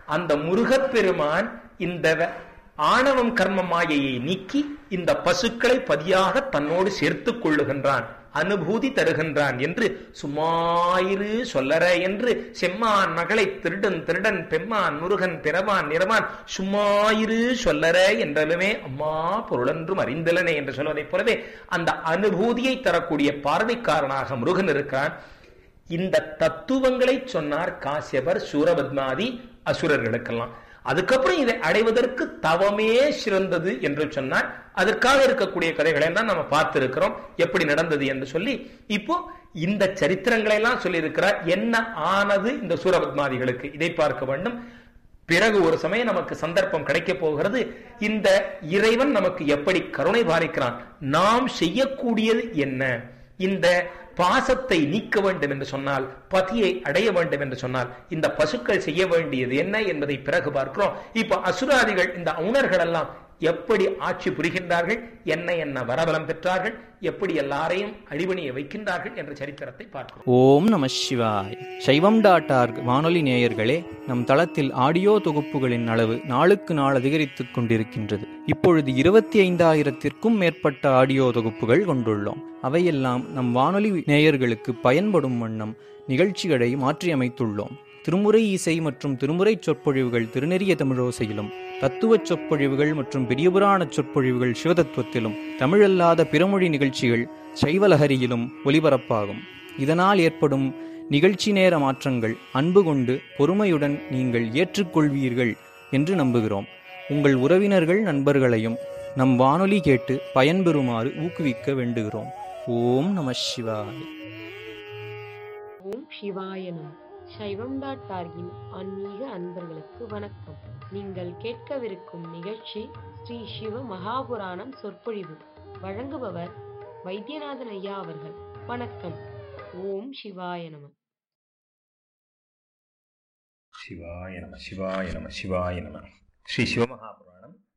அந்த முருகப்பெருமான் இந்த வ- ஆணவம் கர்ம மாயையை நீக்கி இந்த பசுக்களை பதியாக தன்னோடு சேர்த்துக் கொள்ளுகின்றான் அனுபூதி தருகின்றான் என்று சும்மாயிரு சொல்லற என்று செம்மான் மகளை திருடன் திருடன் பெம்மான் முருகன் பிறவான் நிறவான் சும்மாயிரு சொல்லற என்றலுமே அம்மா பொருளென்றும் அறிந்தலனே என்று சொல்வதைப் போலவே அந்த அனுபூதியை தரக்கூடிய பார்வைக்காரனாக முருகன் இருக்கிறான் இந்த தத்துவங்களை சொன்னார் காசியபர் சூரபத்மாதி அசுரர்களுக்கெல்லாம் அதுக்கப்புறம் இதை அடைவதற்கு தவமே சிறந்தது என்று சொன்னார் அதற்காக இருக்கக்கூடிய கதைகளை எல்லாம் நம்ம பார்த்திருக்கிறோம் எப்படி நடந்தது என்று சொல்லி இப்போ இந்த சரித்திரங்களை எல்லாம் சொல்லி இருக்கிறார் என்ன ஆனது இந்த சூரபத்மாதிகளுக்கு இதை பார்க்க வேண்டும் பிறகு ஒரு சமயம் நமக்கு சந்தர்ப்பம் கிடைக்க போகிறது இந்த இறைவன் நமக்கு எப்படி கருணை பாலிக்கிறான் நாம் செய்யக்கூடியது என்ன இந்த பாசத்தை நீக்க வேண்டும் என்று சொன்னால் பதியை அடைய வேண்டும் என்று சொன்னால் இந்த பசுக்கள் செய்ய வேண்டியது என்ன என்பதை பிறகு பார்க்கிறோம் இப்ப அசுராதிகள் இந்த அவுணர்கள் எல்லாம் எப்படி ஆட்சி புரிகின்றார்கள் என்ன என்ன வரபலம் பெற்றார்கள் எப்படி எல்லாரையும் அடிபணிய வைக்கின்றார்கள் என்ற சரித்திரத்தை பார்க்கிறோம் ஓம் நம சிவாய் சைவம் டாட் ஆர்க் வானொலி நேயர்களே நம் தளத்தில் ஆடியோ தொகுப்புகளின் அளவு நாளுக்கு நாள் அதிகரித்துக் கொண்டிருக்கின்றது இப்பொழுது இருபத்தி ஐந்தாயிரத்திற்கும் மேற்பட்ட ஆடியோ தொகுப்புகள் கொண்டுள்ளோம் அவையெல்லாம் நம் வானொலி நேயர்களுக்கு பயன்படும் வண்ணம் நிகழ்ச்சிகளை மாற்றியமைத்துள்ளோம் திருமுறை இசை மற்றும் திருமுறை சொற்பொழிவுகள் திருநெறிய தமிழோசையிலும் தத்துவச் சொற்பொழிவுகள் மற்றும் பெரியபுராண சொற்பொழிவுகள் சிவதத்துவத்திலும் தமிழல்லாத பிறமொழி நிகழ்ச்சிகள் சைவலஹரியிலும் ஒலிபரப்பாகும் இதனால் ஏற்படும் நிகழ்ச்சி நேர மாற்றங்கள் அன்பு கொண்டு பொறுமையுடன் நீங்கள் ஏற்றுக்கொள்வீர்கள் என்று நம்புகிறோம் உங்கள் உறவினர்கள் நண்பர்களையும் நம் வானொலி கேட்டு பயன்பெறுமாறு ஊக்குவிக்க வேண்டுகிறோம் ஓம் நம சிவாய ஓம் சிவாய நம சைவம் டாட் டார்கின் ஆன்மீக அன்பர்களுக்கு வணக்கம் நீங்கள் கேட்கவிருக்கும் நிகழ்ச்சி ஸ்ரீ சிவ மகாபுராணம் சொற்பொழிவு வழங்குபவர் வைத்தியநாதன் ஐயா அவர்கள் வணக்கம் ஓம் சிவாய நம சிவாய நம சிவாய நம சிவாய நம ஸ்ரீ சிவமகாபுராணம்